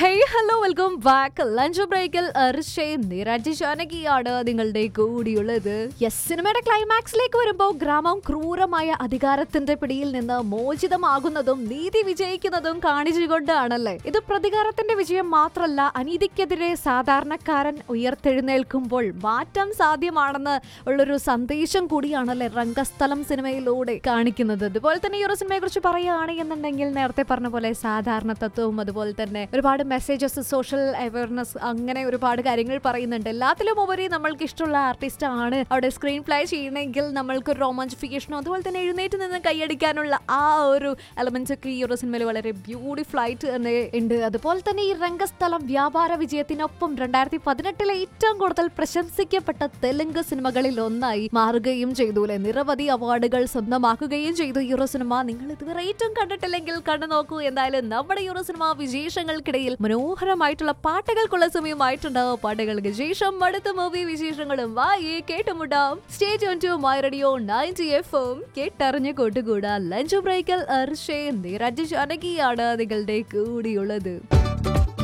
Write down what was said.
hey hello welcome back lunch ബ്രേക്കിൽ അർഷയും നിരജ് ജാനകിയാണ് നിങ്ങളുടെ കൂടിയുള്ളത് യെസ് സിനിമയുടെ ക്ലൈമാക്സിലേക്ക് വരുമ്പോൾ ഗ്രാമം ക്രൂരമായ അധികാരത്തിന്റെ പിടിയിൽ നിന്ന് മോചിതമാകുന്നതും നീതി വിജയിക്കുന്നതും കാണിച്ചുകൊണ്ടാണല്ലേ ഇത് പ്രതികാരത്തിന്റെ വിജയം മാത്രമല്ല അനീതിക്കെതിരെ സാധാരണക്കാരൻ ഉയർത്തെഴുന്നേൽക്കുമ്പോൾ മാറ്റം സാധ്യമാണെന്ന് ഉള്ളൊരു സന്ദേശം കൂടിയാണല്ലേ രംഗസ്ഥലം സിനിമയിലൂടെ കാണിക്കുന്നത് അതുപോലെ തന്നെ ഈ ഒരു സിനിമയെ കുറിച്ച് പറയുകയാണെന്നുണ്ടെങ്കിൽ നേരത്തെ പറഞ്ഞ പോലെ സാധാരണ തത്വവും അതുപോലെ തന്നെ ഒരുപാട് മെസ്സേജസ് സോഷ്യൽ അവയർനെസ് അങ്ങനെ ഒരുപാട് കാര്യങ്ങൾ പറയുന്നുണ്ട് എല്ലാത്തിലും ഉപരി നമ്മൾക്ക് ഇഷ്ടമുള്ള ആർട്ടിസ്റ്റ് ആണ് അവിടെ സ്ക്രീൻ പ്ലേ ചെയ്യണമെങ്കിൽ നമ്മൾക്ക് റോമാഞ്ചിഫിക്കേഷനോ അതുപോലെ തന്നെ എഴുന്നേറ്റ് നിന്ന് കൈയടിക്കാനുള്ള ആ ഒരു എലമെന്റ്സ് ഒക്കെ ഈ ഒരു സിനിമയിൽ വളരെ ബ്യൂട്ടിഫുൾ ആയിട്ട് തന്നെ ഉണ്ട് അതുപോലെ തന്നെ ഈ രംഗസ്ഥലം വ്യാപാര വിജയത്തിനൊപ്പം രണ്ടായിരത്തി പതിനെട്ടിലെ ഏറ്റവും കൂടുതൽ പ്രശംസിക്കപ്പെട്ട തെലുങ്ക് സിനിമകളിൽ ഒന്നായി മാറുകയും ചെയ്തു അല്ലെ നിരവധി അവാർഡുകൾ സ്വന്തമാക്കുകയും ചെയ്തു ഈ ഒരു സിനിമ നിങ്ങൾ ഇതുവരെ ഏറ്റവും കണ്ടിട്ടില്ലെങ്കിൽ കണ്ടു നോക്കൂ എന്തായാലും നമ്മുടെ ഈ ഒരു സിനിമ വിശേഷങ്ങൾക്കിടയിൽ മനോഹരമായിട്ടുള്ള പാട്ടുകൾക്കുള്ള സമയമായിട്ടുണ്ടാവും പാട്ടുകൾക്ക് ശേഷം അടുത്ത മൂവി വിശേഷങ്ങളും വായി കേട്ടുമുണ്ടാം സ്റ്റേജ് ഓൺ to my radio ninety F M കേട്ടറിഞ്ഞ് കൂട്ടുകൂടാ ലഞ്ച് ബ്രേക്കൽ അർഷേ നിരജ് ജാനകിയാണ് നിങ്ങളുടെ കൂടിയുള്ളത്